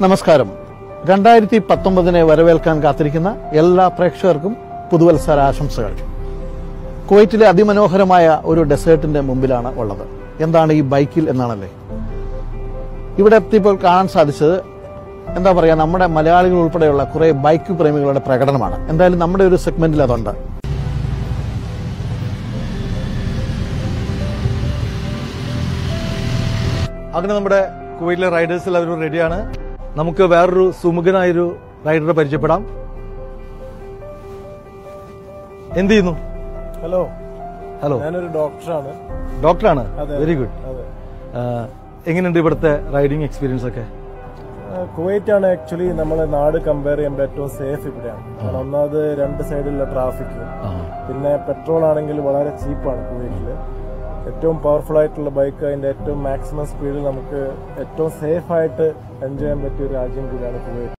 നമസ്കാരം രണ്ടായിരത്തി പത്തൊമ്പതിനെ വരവേൽക്കാൻ കാത്തിരിക്കുന്ന എല്ലാ പ്രേക്ഷകർക്കും പുതുവത്സര ആശംസകൾ കുവൈറ്റിലെ അതിമനോഹരമായ ഒരു ഡെസേർട്ടിന്റെ മുമ്പിലാണ് ഉള്ളത് എന്താണ് ഈ ബൈക്കിൽ എന്നാണല്ലേ ഇവിടെ എത്തിയപ്പോൾ കാണാൻ സാധിച്ചത് എന്താ പറയാ നമ്മുടെ മലയാളികൾ ഉൾപ്പെടെയുള്ള കുറെ ബൈക്ക് പ്രേമികളുടെ പ്രകടനമാണ് എന്തായാലും നമ്മുടെ ഒരു സെഗ്മെന്റിൽ അതുണ്ട് അങ്ങനെ നമ്മുടെ കുവൈറ്റിലെ റൈഡേഴ്സ് എല്ലാവരും റെഡിയാണ് നമുക്ക് വേറൊരു സുമുഖനായൊരു റൈഡറെ പരിചയപ്പെടാം എന്ത് ചെയ്യുന്നു ഹലോ ഹലോ ഞാനൊരു ഡോക്ടറാണ് ഡോക്ടറാണ് അതെ. വെരി ഗുഡ് അതെ എങ്ങനെയുണ്ട് ഇവിടുത്തെ റൈഡിങ് എക്സ്പീരിയൻസ് ഒക്കെ കുവൈറ്റ് ആണ് ആക്ച്വലി നമ്മളെ നാട് കമ്പയർ ചെയ്യുമ്പോൾ ഏറ്റവും സേഫ് ഇവിടെയാണ് കാരണം ഒന്നാമത് രണ്ട് സൈഡിലുള്ള ട്രാഫിക് പിന്നെ പെട്രോൾ ആണെങ്കിൽ വളരെ ചീപ്പാണ് കുവൈറ്റിൽ ഏറ്റവും പവർഫുൾ ആയിട്ടുള്ള ബൈക്ക് അതിന്റെ ഏറ്റവും മാക്സിമം സ്പീഡിൽ നമുക്ക് ഏറ്റവും സേഫ് ആയിട്ട് എൻജോയ് ചെയ്യാൻ പറ്റിയ ഒരു രാജ്യം കൂടിയാണ് കുവൈറ്റ്